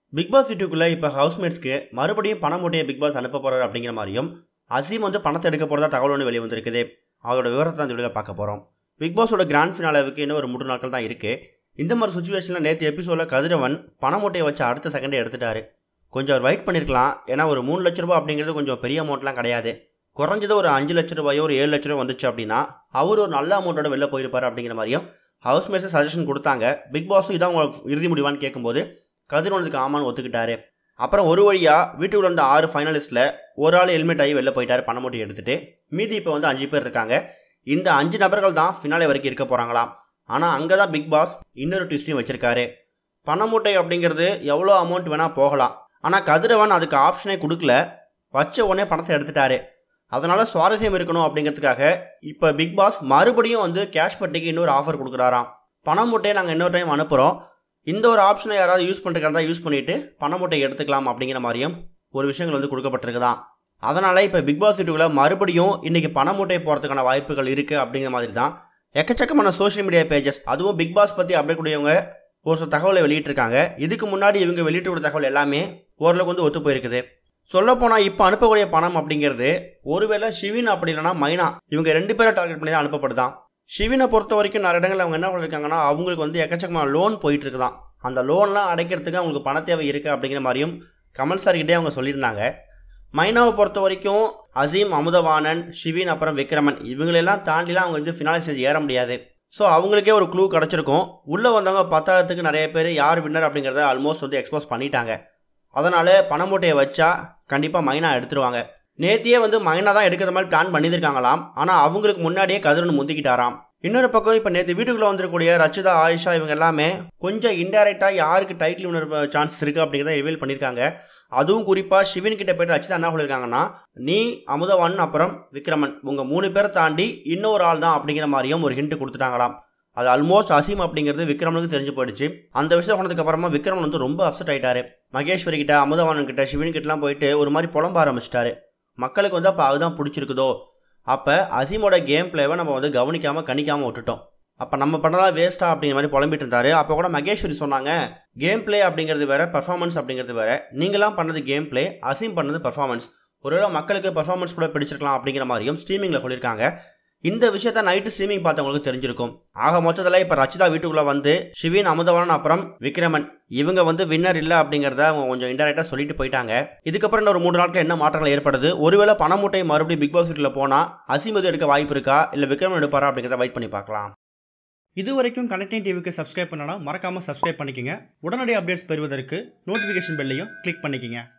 big pass வீட்டுக்குள்ளே இப்போ ஹவுஸ்மேட்ஸ்க்கு மறுபடியும் பண மூட்டையை பிக் பாஸ் அனுப்ப போகிறார் அப்படிங்கிற மாதிரியும் அசீம் வந்து பணத்தை எடுக்க போகிறதா தகவல் ஒன்று வெளியே வந்திருக்குது அதோட விவரத்தை அந்த வீடியோவில் பார்க்க போகிறோம் பிக் பாஸோட கிராண்ட் ஃபினாலாவுக்கு இன்னும் ஒரு மூன்று நாட்கள் தான் இருக்குது இந்த மாதிரி சுச்சுவேஷனில் நேற்று எபிசோடில் கதிரவன் பண மூட்டையை வச்சு அடுத்த செகண்டே எடுத்துட்டாரு கொஞ்சம் அவர் வெயிட் பண்ணியிருக்கலாம் ஏன்னா ஒரு மூணு லட்ச ரூபாய் அப்படிங்கிறது கொஞ்சம் பெரிய அமௌண்ட்லாம் கிடையாது குறைஞ்சது ஒரு அஞ்சு லட்ச ரூபாயோ ஒரு ஏழு லட்ச ரூபாய் வந்துச்சு அப்படின்னா அவர் ஒரு நல்ல அமௌண்ட்டோட வெளில போயிருப்பார் அப்படிங்கிற மாதிரியும் ஹவுஸ்மேட்ஸை சஜஷன் கொடுத்தாங்க பிக் பாஸும் இதான் உங்க இறுதி முடிவான்னு கேட்கும்போது கதிரவனுக்கு ஆமான்னு ஒத்துக்கிட்டாரு அப்புறம் ஒரு வழியாக வீட்டுக்குள்ள இருந்த ஆறு ஃபைனலிஸ்ட்டில் ஒரு ஆள் ஹெல்மெட் ஆகி வெளில போயிட்டார் பண மூட்டை எடுத்துட்டு மீதி இப்போ வந்து அஞ்சு பேர் இருக்காங்க இந்த அஞ்சு நபர்கள் தான் ஃபினாலே வரைக்கும் இருக்க போகிறாங்களாம் ஆனால் அங்கே தான் பிக் பாஸ் இன்னொரு ட்விஸ்டையும் வச்சிருக்காரு பண மூட்டை அப்படிங்கிறது எவ்வளோ அமௌண்ட் வேணால் போகலாம் ஆனால் கதிரவன் அதுக்கு ஆப்ஷனே கொடுக்கல வச்ச உடனே பணத்தை எடுத்துட்டாரு அதனால சுவாரஸ்யம் இருக்கணும் அப்படிங்கிறதுக்காக இப்போ பிக் பாஸ் மறுபடியும் வந்து கேஷ் பட்டிக்கு இன்னொரு ஆஃபர் கொடுக்குறாராம் பண மூட்டையை நாங்கள் இன்னொரு டைம் அனுப்புகிறோம் இந்த ஒரு ஆப்ஷனை யாராவது யூஸ் பண்ணுறதா யூஸ் பண்ணிவிட்டு பண மூட்டையை எடுத்துக்கலாம் அப்படிங்கிற மாதிரியும் ஒரு விஷயங்கள் வந்து கொடுக்கப்பட்டிருக்குதான் அதனால் இப்போ பிக் பாஸ் வீட்டுக்குள்ள மறுபடியும் இன்றைக்கி பண மூட்டை போகிறதுக்கான வாய்ப்புகள் இருக்குது அப்படிங்கிற மாதிரி தான் எக்கச்சக்கமான சோஷியல் மீடியா பேஜஸ் அதுவும் பிக் பாஸ் பற்றி அப்டேட் கூடியவங்க ஒரு சில தகவலை வெளியிட்டிருக்காங்க இதுக்கு முன்னாடி இவங்க வெளியிட்டு தகவல் எல்லாமே ஓரளவுக்கு வந்து ஒத்து போயிருக்குது சொல்லப்போனால் இப்போ அனுப்பக்கூடிய பணம் அப்படிங்கிறது ஒருவேளை ஷிவின் அப்படி இல்லைனா மைனா இவங்க ரெண்டு பேரை டார்கெட் பண்ணி தான் அனுப்பப்படுதான் ஷிவினை பொறுத்த வரைக்கும் நிறைய இடங்கள் அவங்க என்ன பண்ணியிருக்காங்கன்னா அவங்களுக்கு வந்து எக்கச்சக்கமான லோன் போயிட்டு இருக்குதான் அந்த லோன்லாம் அடைக்கிறதுக்கு அவங்களுக்கு பண தேவை இருக்குது அப்படிங்கிற மாதிரியும் கமல் சார்கிட்டே அவங்க சொல்லியிருந்தாங்க மைனாவை பொறுத்த வரைக்கும் அசீம் அமுதவாணன் ஷிவின் அப்புறம் விக்ரமன் இவங்களெல்லாம் தாண்டிலாம் அவங்க வந்து ஃபினாலிஸ் ஸ்டேஜ் ஏற முடியாது ஸோ அவங்களுக்கே ஒரு க்ளூ கிடச்சிருக்கும் உள்ளே வந்தவங்க பத்தாயிரத்துக்கு நிறைய பேர் யார் வின்னர் அப்படிங்கிறத ஆல்மோஸ்ட் வந்து எக்ஸ்போஸ் பண்ணிட்டாங்க அதனால் பண மூட்டையை வச்சா கண்டிப்பாக மைனா எடுத்துருவாங்க நேத்தியே வந்து மைனா தான் எடுக்கிற மாதிரி பிளான் பண்ணியிருக்காங்களாம் ஆனால் அவங்களுக்கு முன்னாடியே கதிரன் முந்திக்கிட்டாராம் இன்னொரு பக்கம் இப்போ நேற்று வீட்டுக்குள்ளே வந்திருக்கக்கூடிய ரச்சிதா ஆயிஷா இவங்க எல்லாமே கொஞ்சம் இன்டெரக்டாக யாருக்கு டைட்டில் வினர் சான்ஸ் இருக்குது அப்படிங்கிறத ரிவீல் பண்ணியிருக்காங்க அதுவும் குறிப்பாக சிவன் கிட்ட போயிட்டு ரச்சிதா என்ன சொல்லியிருக்காங்கன்னா நீ அமுதவான் அப்புறம் விக்ரமன் உங்கள் மூணு பேரை தாண்டி இன்னொரு ஆள் தான் அப்படிங்கிற மாதிரியும் ஒரு ஹிண்ட் கொடுத்துட்டாங்களாம் அது ஆல்மோஸ்ட் அசீம் அப்படிங்கிறது விக்ரமனுக்கு தெரிஞ்சு போயிடுச்சு அந்த விஷயம் சொன்னதுக்கு அப்புறமா விக்ரமன் வந்து ரொம்ப அப்செட் ஆயிட்டாரு மகேஸ்வரி கிட்ட அமுதவானன் கிட்ட சிவன் கிட்டலாம் போயிட்டு ஒரு மாதிரி புலம்ப ஆரம்பிச்சிட்டாரு மக்களுக்கு வந்து அப்போ அதுதான் பிடிச்சிருக்குதோ அப்போ அசீமோட கேம் பிளேவை நம்ம வந்து கவனிக்காமல் கணிக்காமல் விட்டுட்டோம் அப்போ நம்ம பண்ணதா வேஸ்ட்டா அப்படிங்கிற மாதிரி புலம்பிட்டு இருந்தாரு அப்போ கூட மகேஸ்வரி சொன்னாங்க கேம் பிளே அப்படிங்கிறது வேற பர்ஃபார்மன்ஸ் அப்படிங்கிறது வேற நீங்களாம் பண்ணது கேம் பிளே அசீம் பண்ணது பர்ஃபார்மன்ஸ் ஒருவேளை மக்களுக்கு பர்ஃபார்மன்ஸ் கூட பிடிச்சிருக்கலாம் அப்படிங்கிற மாதிரியும் ஸ்ட்ரீமிங்கில் சொல்லியிருக்காங்க இந்த விஷயத்த நைட்டு ஸ்ட்ரீமிங் பார்த்தவங்களுக்கு தெரிஞ்சிருக்கும் ஆக மொத்தத்தில் இப்போ ரச்சிதா வீட்டுக்குள்ளே வந்து ஷிவின் அமுதவானன் அப்புறம் விக்ரமன் இவங்க வந்து வின்னர் இல்லை அப்படிங்கிறத அவங்க கொஞ்சம் இன்டெரக்டாக சொல்லிட்டு போயிட்டாங்க இதுக்கப்புறம் இன்னும் ஒரு மூணு நாட்கள் என்ன மாற்றங்கள் ஏற்படுது ஒருவேளை பண மூட்டை மறுபடியும் பிக் பாஸ் வீட்டில் போனால் அசீமது எடுக்க வாய்ப்பு இருக்கா இல்லை விக்ரமன் எடுப்பாரா அப்படிங்கிறத வெயிட் பண்ணி பார்க்கலாம் இது வரைக்கும் கனெக்டிங் டிவிக்கு சப்ஸ்கிரைப் பண்ணனா மறக்காமல் சப்ஸ்கிரைப் பண்ணிக்கங்க உடனடி அப்டேட்ஸ் பெறுவதற்கு நோட்டிஃபிகேஷன் பெல்லையும் கிளிக் பண்ணிக்கங்க